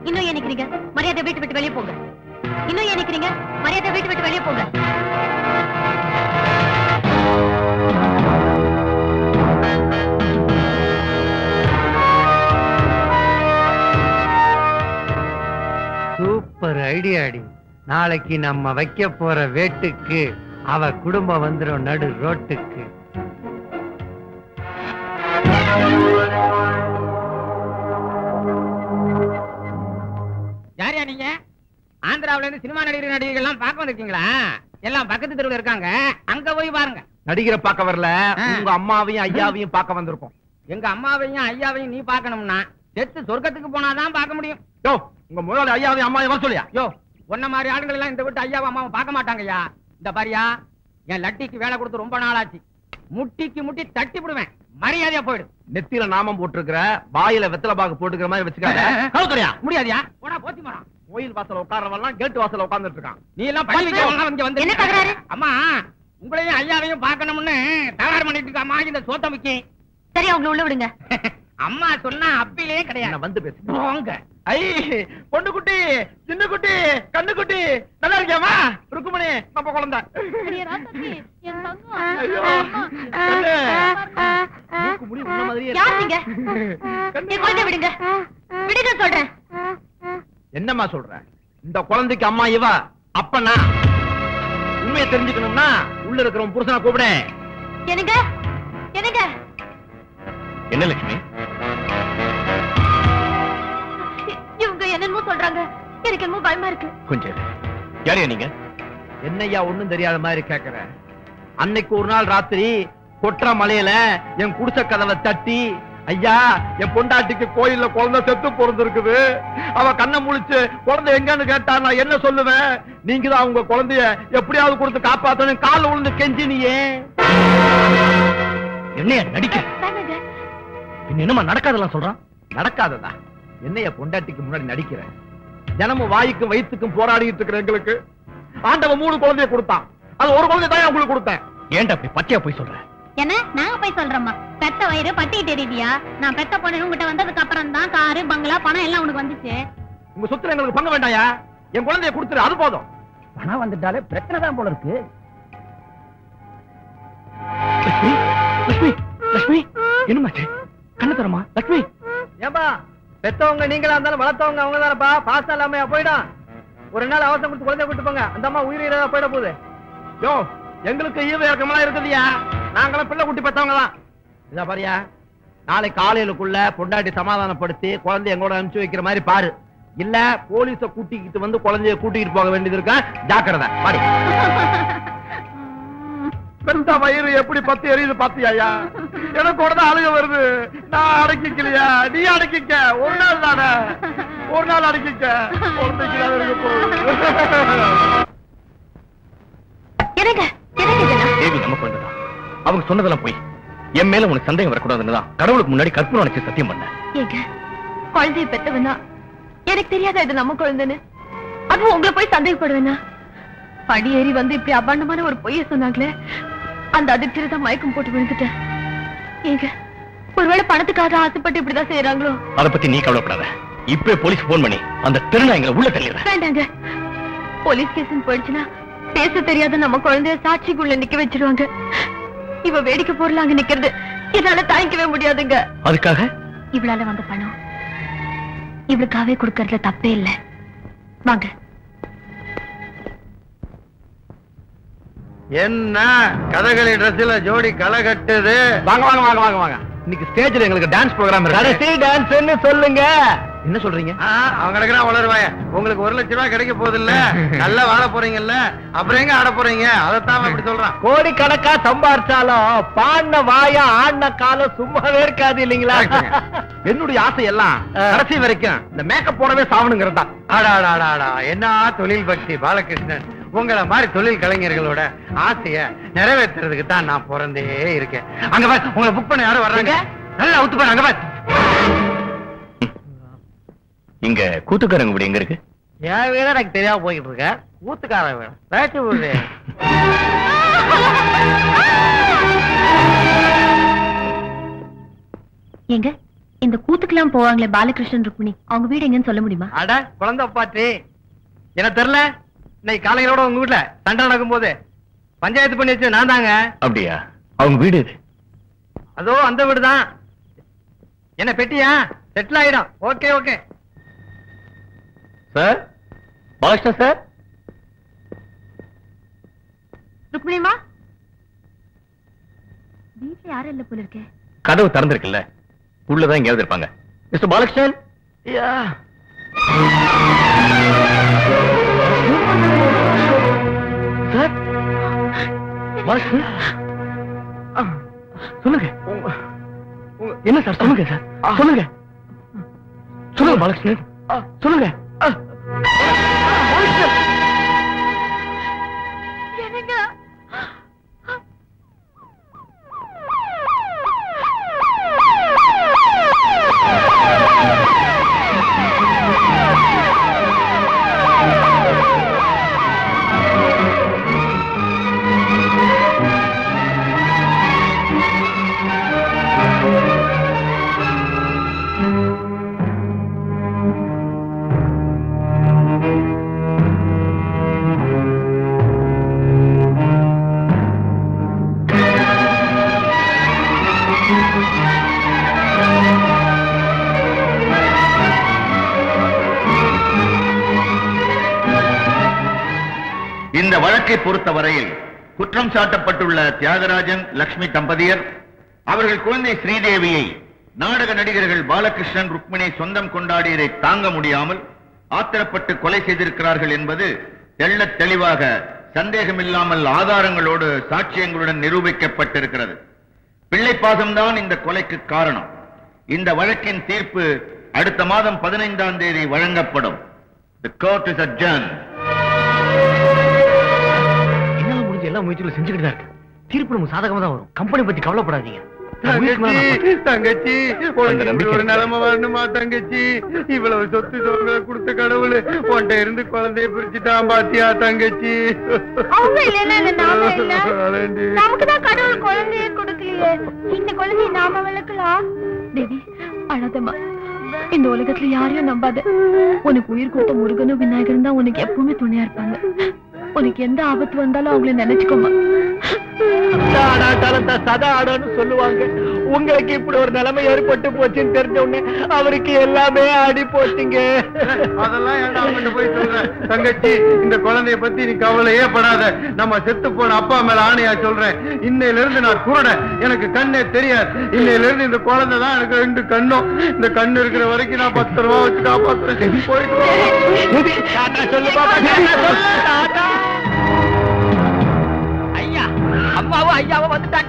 இன்னும் ஏன் நிக்கிறீங்க மரியாதை வீட்டு விட்டு வெளியே போங்க இன்னும் ஏன் நிக்கிறீங்க மரியாதை வீட்டு விட்டு வெளியே போங்க சூப்பர் ஐடியா அடி நாளைக்கு நம்ம வைக்க போற வேட்டுக்கு அவ குடும்பம் வந்துரும் நடு ரோட்டுக்கு யாரையா நீங்க ஆந்திராவுல இருந்து சினிமா நடிகர் நடிகைகள் எல்லாம் பார்க்க வந்திருக்கீங்களா எல்லாம் பக்கத்து தெருவுல இருக்காங்க அங்க போய் பாருங்க நடிகரை பார்க்க வரல ஆ. உங்க அம்மாவையும் ஐயாவையும் பார்க்க வந்திருக்கோம் எங்க அம்மாவையும் ஐயாவையும் நீ பார்க்கணும்னா செத்து சொர்க்கத்துக்கு போனாதான் பார்க்க முடியும் யோ உங்க முதலாளி ஐயாவையும் அம்மாவையும் வர சொல்லியா யோ உன்ன மாதிரி ஆளுங்கள் எல்லாம் இந்த வீட்டு ஐயாவை அம்மாவை பார்க்க மாட்டாங்கய்யா இந்த பாரியா என் லட்டிக்கு வேலை கொடுத்து ரொம்ப நாளாச்சு முட்டிக்கு முட்டி தட்டி விடுவேன் மரியாதையா போயிடு நெத்தியில நாமம் போட்டிருக்கிற வாயில வெத்தலை பாக்கு போட்டுக்கிற மாதிரி வச்சுக்காத கழுத்துறியா முடியாதியா போடா போத்தி போறான் கோயில் வாசல்ல உட்காரவெல்லாம் கேட்டு வாசல்ல உட்கார்ந்துட்டு இருக்கான் நீ எல்லாம் பள்ளி வைக்கிறவங்க இங்க வந்து என்ன தகராறு? அம்மா உங்களையும் ஐயாவையும் பார்க்கணும்னு தகராறு பண்ணிட்டு இருக்காமா இந்த சோத்த முக்கி சரி அவங்கள உள்ள விடுங்க அம்மா சொன்னா அப்பிலே கிடையாது என்ன வந்து பேசு போங்க ஐ பொண்ணு குட்டி சின்ன குட்டி கண்ணு குட்டி நல்லா இருக்கியாமா ருக்குமணி நம்ம குழந்தை ஐயோ, கண்ணு. மூக்கு முடி உன்ன மாதிரியே இருக்கு. யார் நீங்க என் குழந்தை விடுங்க விடுங்க சொல்றேன் என்னம்மா சொல்ற இந்த குழந்தைக்கு அம்மா இவ அப்பனா உண்மையை தெரிஞ்சுக்கணும்னா உள்ள இருக்கிற உன் புருஷனை கூப்பிடு என்னங்க என்னங்க என்ன லட்சுமி இவங்க என்னமோ சொல்றாங்க எனக்கு என்னமோ பயமா இருக்கு கொஞ்சம் யாரையா நீங்க என்னய்யா ஒண்ணும் தெரியாத மாதிரி கேக்குற அன்னைக்கு ஒரு நாள் ராத்திரி கொற்ற மலையில என் குடிசை கதவை தட்டி ஐயா என் பொண்டாட்டிக்கு கோயில்ல குழந்தை செத்து பிறந்திருக்குது அவ கண்ணை முழிச்சு குழந்தை எங்கன்னு கேட்டா நான் என்ன சொல்லுவேன் நீங்க தான் உங்க குழந்தைய எப்படியாவது கொடுத்து காப்பாத்தணும் கால விழுந்து கெஞ்சினியே என்னையா நடிக்க வேணாங்க. என்னமா நடக்காதெல்லாம் சொல்றான் நடக்காததா என்னைய பொண்டாட்டிக்கு முன்னாடி நடிக்கிற தினமும் வாய்க்கும் வயிற்றுக்கும் போராடிட்டு இருக்கிற எங்களுக்கு ஆண்டவன் மூணு குழந்தைய கொடுத்தான் அது ஒரு குழந்தை தான் உங்களுக்கு கொடுத்தேன் ஏன்டா அப்படி பச்சையா போய் சொல்ற என்ன நாங்க போய் சொல்றோம்மா பெத்த வயிறு பட்டி தெரியுதியா நான் பெத்த பொண்ணு உங்ககிட்ட வந்ததுக்கு அப்புறம் தான் காரு பங்களா பணம் எல்லாம் உனக்கு வந்துச்சு உங்க சொத்துல எங்களுக்கு பங்கு வேண்டாயா என் குழந்தைய கொடுத்துரு அது போதும் பணம் வந்துட்டாலே பிரச்சனை தான் போல இருக்கு லட்சுமி லட்சுமி லட்சுமி என்னமாச்சு கண்ணு தரமா லட்சுமி ஏன்பா பெத்தவங்க நீங்களா இருந்தாலும் வளர்த்தவங்க அவங்க தானப்பா பாசம் இல்லாம போயிடும் ஒரு நாள் அவசரம் கொடுத்து குழந்தைய கூட்டு போங்க அந்த அம்மா உயிரிழந்தா போயிட போகுது யோ எங்களுக்கு ஈவ இறக்கமெல்லாம் இருக்குதுயா நாங்களும் பிள்ளை குட்டி பெத்தவங்க தான் இதா பாரியா நாளை காலையிலுக்குள்ள பொண்டாட்டி சமாதானப்படுத்தி குழந்தைய எங்களோட அனுப்பிச்சு வைக்கிற மாதிரி பாரு இல்ல போலீஸ கூட்டிக்கிட்டு வந்து குழந்தைய கூட்டிக்கிட்டு போக வேண்டியது இருக்கா ஜாக்கிரதை பாடி பெருந்தா வயிறு எப்படி பத்து எரியுது பாத்தியாயா எனக்கு கூட தான் அழுக வருது நான் அடக்கிக்கலையா நீ அடக்கிக்க ஒரு நாள் தானே ஒரு நாள் அடக்கிக்க குழந்தைக்கு தான் இருக்க போகுது என்னங்க என்னங்க இதெல்லாம் தேவி நமக்கு வந்ததா அவங்க சொன்னதெல்லாம் போய் என் மேல உனக்கு சந்தேகம் வரக்கூடாதுன்னு தான் கடவுளுக்கு முன்னாடி கற்பூரம் அணைச்சு சத்தியம் பண்ணேன் ஏங்க குழந்தைய பெத்தவனா எனக்கு தெரியாத இது நம்ம குழந்தைன்னு அதுவும் உங்களை போய் சந்தேகப்படுவேனா படி ஏறி வந்து இப்படி அபாண்டமான ஒரு பொய்ய சொன்னாங்களே அந்த அதிர்ச்சியில தான் மயக்கம் போட்டு விழுந்துட்டேன் ஏங்க ஒருவேளை பணத்துக்காக ஆசைப்பட்டு இப்படிதான் செய்யறாங்களோ அதை பத்தி நீ கவலைப்படாத இப்பவே போலீஸ் போன் பண்ணி அந்த திருநாயங்களை உள்ள தள்ளிடுறேன் வேண்டாங்க போலீஸ் கேஸ் போயிடுச்சுன்னா பேச தெரியாத நம்ம குழந்தைய சாட்சிக்குள்ள நிக்க வச்சிருவாங்க இவ வேடிக்கை பொருள் அங்க நிக்கிறது என்னால தாங்கிக்கவே முடியாதுங்க அதுக்காக இவளால வந்த பணம் இவளுக்காவே கொடுக்கறதுல தப்பே இல்ல வாங்க என்ன கதகளி ட்ரெஸ்ல ஜோடி களை கட்டுது வாங்க வாங்க வாங்க வாங்க வாங்க இன்னைக்கு ஸ்டேஜ்ல எங்களுக்கு டான்ஸ் ப்ரோகிராம் கடைசி டான்ஸ்னு சொல்லுங்க என்ன சொல்றீங்க அவங்க கிடக்குறான் வளருவாய உங்களுக்கு ஒரு லட்சம் ரூபாய் கிடைக்க போகுது இல்ல நல்லா வாழ போறீங்கல்ல அப்புறம் எங்க ஆட போறீங்க அதைத்தான் அவன் இப்படி சொல்றான் கோடி கணக்கா சம்பாரிச்சாலும் பாடின வாயா ஆடின காலம் சும்மாவே இருக்காது இல்லீங்களா என்னுடைய ஆசை எல்லாம் கடைசி வரைக்கும் இந்த மேக்கப் போடவே சாவணுங்கிறது தான் ஆடாடாடாடா என்ன தொழில் பக்தி பாலகிருஷ்ணன் உங்கள மாதிரி தொழில் கலைஞர்களோட ஆசைய நிறைவேற்றுறதுக்கு தான் நான் பிறந்தே இருக்கேன் அங்க பாரு உங்களை புக் பண்ண யாரும் வர்றாங்க நல்லா அவுத்து பாரு அங்க பாரு இங்க கூத்துக்காரங்க வீடு எங்க இருக்கு என் வீடு எனக்கு தெரியாம போயிட்டு இருக்க ஊத்துக்காரன் வீடு பேச்சு வீடு ஏங்க இந்த கூத்துக்கெல்லாம் போவாங்களே பாலகிருஷ்ணன் ருக்மிணி அவங்க வீடு எங்கன்னு சொல்ல முடியுமா அட குழந்தை பாட்டி எனக்கு தெரியல இன்னைக்கு காலையிலோட உங்க வீட்டுல சண்டை நடக்கும் போது பஞ்சாயத்து பண்ணி வச்சு நான் தாங்க அப்படியா அவங்க வீடு இது அதோ அந்த வீடு தான் என்ன பெட்டியா செட்டில் ஆயிடும் okay okay sir Balakrishnan sir ருக்மிணிமா வீட்டுல யாரும் இல்ல போல இருக்கே கதவு திறந்திருக்குல்ல உள்ளதான் எங்கேயாவது இருப்பாங்க மிஸ்டர் பாலகிருஷ்ணன் யா சார் பாலகிருஷ்ணன் ஆ, சொல்லுங்க என்ன சார் சொல்லுங்க சார் சொல்லுங்க சொல்லுங்க பாலகிருஷ்ணன் சொல்லுங்க பாலகிருஷ்ணன் இந்த வழக்கை பொறுத்தவரையில் குற்றம் சாட்டப்பட்டுள்ள தியாகராஜன் லட்சுமி தம்பதியர் அவர்கள் குழந்தை ஸ்ரீதேவியை நாடக நடிகர்கள் பாலகிருஷ்ணன் ருக்மிணி சொந்தம் கொண்டாடியதை தாங்க முடியாமல் ஆத்திரப்பட்டு கொலை செய்திருக்கிறார்கள் என்பது தெள்ளத் தெளிவாக சந்தேகமில்லாமல் ஆதாரங்களோடு சாட்சியங்களுடன் நிரூபிக்கப்பட்டிருக்கிறது பிள்ளைப்பாசம்தான் இந்த கொலைக்கு காரணம் இந்த வழக்கின் தீர்ப்பு அடுத்த மாதம் பதினைந்தாம் தேதி வழங்கப்படும் The court is adjourned. என்னால முடிஞ்ச எல்லா முயற்சிகளும் செஞ்சுக்கிட்டு தான் இருக்கு தீர்ப்பு நமக்கு சாதகமா தான் வரும் கம்பெனி பத்தி கவலைப்படாதீங்க நான் உயிருக்கு மேல நான் தங்கச்சி தங்கச்சி அந்த உனக்கு இப்படி நம்பிக்கை ஒரு இருக்கு. நிலைமை வரணுமா தங்கச்சி இவ்வளவு சொத்து சுகங்களை கொடுத்த கடவுள் உன்கிட்ட இருந்து குழந்தைய பிரிச்சுட்டான் பாத்தியா தங்கச்சி அவங்க இல்லைன்னா இந்த நாம இல்ல அழண்டி. நமக்கு தான் கடவுள் குழந்தைய கொடுக்கலையே இந்த குழந்தைய நாம வளர்க்கலாம் தேவி அழாதம்மா இந்த உலகத்துல யாரையும் நம்பாத உனக்கு உயிர் கொடுத்த முருகனும் விநாயகரும் தான் உனக்கு எப்பவுமே துணையா இருப்பாங்க உனக்கு எந்த ஆபத்து வந்தாலும் அவங்கள நினைச்சுக்கோமா ஆடாட்டாலும் தான் சதா ஆடான்னு சொல்லுவாங்க உங்களுக்கு இப்படி ஒரு நிலைமை ஏற்பட்டு போச்சுன்னு தெரிஞ்ச உடனே அவருக்கு எல்லாமே ஆடி போச்சுங்க அதெல்லாம் ஏன்டா அவன்கிட்ட போய் சொல்ற தங்கச்சி இந்த குழந்தைய பத்தி நீ கவலையே படாத நம்ம செத்து போன அப்பா மேல ஆணையா சொல்றேன் இன்னையில இருந்து நான் குருட எனக்கு கண்ணே தெரியாது இன்னையில இருந்து இந்த குழந்தை தான் எனக்கு ரெண்டு கண்ணும் இந்த கண்ணு இருக்கிற வரைக்கும் நான் பத்து ரூபா வச்சு காப்பாத்துறேன் போயிட்டு வா. டாடா சொல்லு பாப்பா டாடா சொல்லு டாடா ஐயா அம்மாவும் ஐயாவும் வந்துட்டாங்க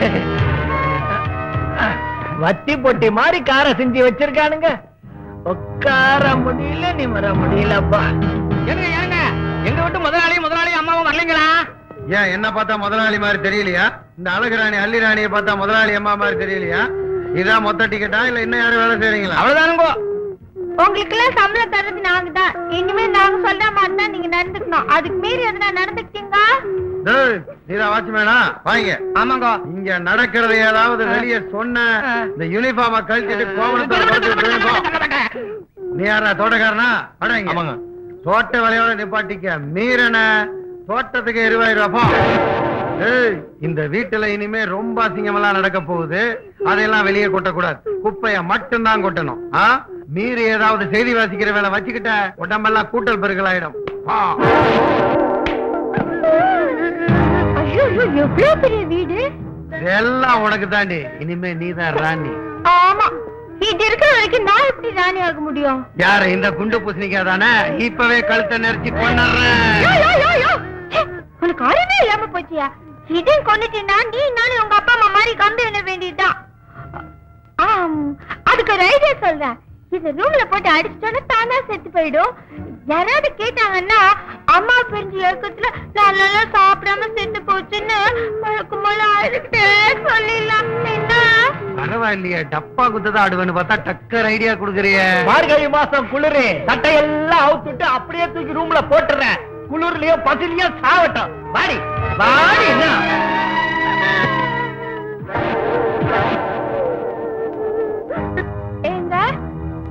வத்தி பொட்டி மாதிரி காரை செஞ்சு வச்சிருக்கானுங்க உட்கார முடியல நிமர முடியலப்பா ஏங்க ஏங்க எங்க விட்டு முதலாளியும் முதலாளியும் அம்மாவும் வரலைங்களா ஏன் என்ன பார்த்தா முதலாளி மாதிரி தெரியலையா இந்த அழகுராணி அள்ளிராணியை பார்த்தா முதலாளி அம்மா மாதிரி தெரியலையா இதான் மொத்த டிக்கெட்டா இல்ல இன்னும் யாரும் வேலை செய்றீங்களா அவ்வளவுதானுங்கோ உங்களுக்கு எல்லாம் சம்பளம் தர்றது நாங்க தான் இனிமே நாங்க சொல்ற மாதிரி தான் நீங்க நடந்துக்கணும் அதுக்கு மீறி எதுனா நடந்துக்கிட்டீங்க டேய், நீதான் வாட்ச்மேனா வாங்க ஆமாங்கோ இங்க நடக்கிறது ஏதாவது வெளிய சொன்ன இந்த யூனிஃபார்ம கழிச்சிட்டு கோவணத்தோட போட்டு விட்டுருவேன். நீ யாரா தோட்டக்காரனா அடங்க ஆமாங்க. தோட்ட வேலையோட நிப்பாட்டிக்க மீறன தோட்டத்துக்கு இருபதாயிரம் ரூபாய் ஏய் இந்த வீட்டுல இனிமே ரொம்ப அசிங்கமெல்லாம் நடக்க போகுது அதையெல்லாம் வெளியே கொட்டக்கூடாது குப்பைய மட்டும்தான் கொட்டணும் ஆ? மீறி ஏதாவது செய்தி வாசிக்கிற வேலை வச்சுக்கிட்ட உடம்பெல்லாம் கூட்டல் பெருக்கல் ஆயிடும் ஆ. ஐயோ எவ்வளவு பெரிய வீடு எல்லாம் உனக்கு தாண்டி இனிமே நீதான் ராணி ஆமா இது இருக்கிற வரைக்கும் நான் எப்படி ராணி ஆக முடியும் யாரு இந்த குண்டு பூசணிக்கா தானே இப்பவே கழுத்தை நெரிச்சு யோ, கொண்டுறேன் யோ, யோ, யோ. ச்சே, உனக்கு அறிவே இல்லாம போச்சியா இதையும் கொண்டுட்டீங்கன்னா நீ நானும் உங்க அப்பா அம்மா மாதிரி கம்பி எண்ண வேண்டியதுதான் ஆம், அதுக்கு ஒரு ஐடியா சொல்றேன் இது ரூம்ல போட்டு அடிச்சிட்டோன்னா தானா செத்து போயிடும் யாராவது கேட்டாங்கன்னா அம்மா பிரிஞ்சு ஏக்கத்துல நல்லா சாப்பிடாம செத்து போச்சுன்னு மழக்கு மழ அழுக்கிட்டே சொல்லிடலாம் என்ன பரவாயில்லையே டப்பா குத்ததான் ஆடுவேன்னு பார்த்தா டக்கர் ஐடியா கொடுக்குறிய மார்கழி மாசம் குளிரு சட்டையெல்லாம் அவுத்துட்டு அப்படியே தூக்கி ரூம்ல போட்டுறேன் குளிர்லயும் பசிலையும் சாவட்டும் வாடி வாடி என்ன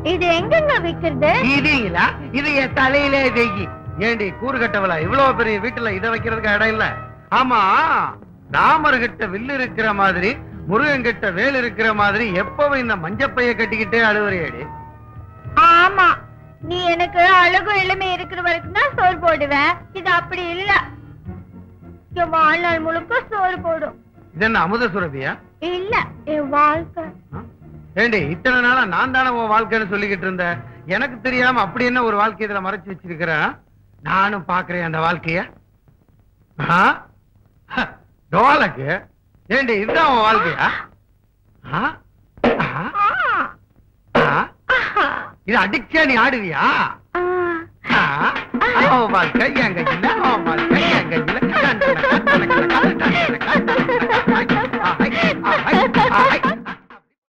இது எங்கெங்க விக்கிறது இதீங்களா இது என் தலையிலே வெயி ஏண்டி கூறு கட்டவளா இவ்வளவு பெரிய வீட்டுல இதை வைக்கிறதுக்கு இடம் இல்ல ஆமா ராமர் கிட்ட வில்லு இருக்கிற மாதிரி முருகன் கிட்ட வேல் இருக்கிற மாதிரி எப்பவும் இந்த மஞ்சப்பைய கட்டிக்கிட்டே அழுவுறியடி ஆமா நீ எனக்கு அழகு எளிமை இருக்கிற வரைக்கும் தான் சோறு போடுவேன் இது அப்படி இல்ல என் வாழ்நாள் முழுக்க சோறு போடும் இது என்ன அமுத சுரபியா இல்ல என் வாழ்க்கை ஆ? ஏண்டி இத்தனை நாளா நான் தானே உன் வாழ்க்கைன்னு சொல்லிக்கிட்டு இருந்தேன் எனக்கு தெரியாம அப்படி என்ன ஒரு வாழ்க்கை இதுல மறைச்சு வச்சிருக்கிறேன் நானும் பாக்குறேன் அந்த வாழ்க்கைய ஆ? ஹ, டோலக்கு ஏண்டி இதுதான் உன் வாழ்க்கையா ஆ? ஆ? ஆ? இது அடிச்சா நீ ஆடுவியா ஆ? அவன் வாழ்க்கை என் கையில அவன் வாழ்க்கை என் கையில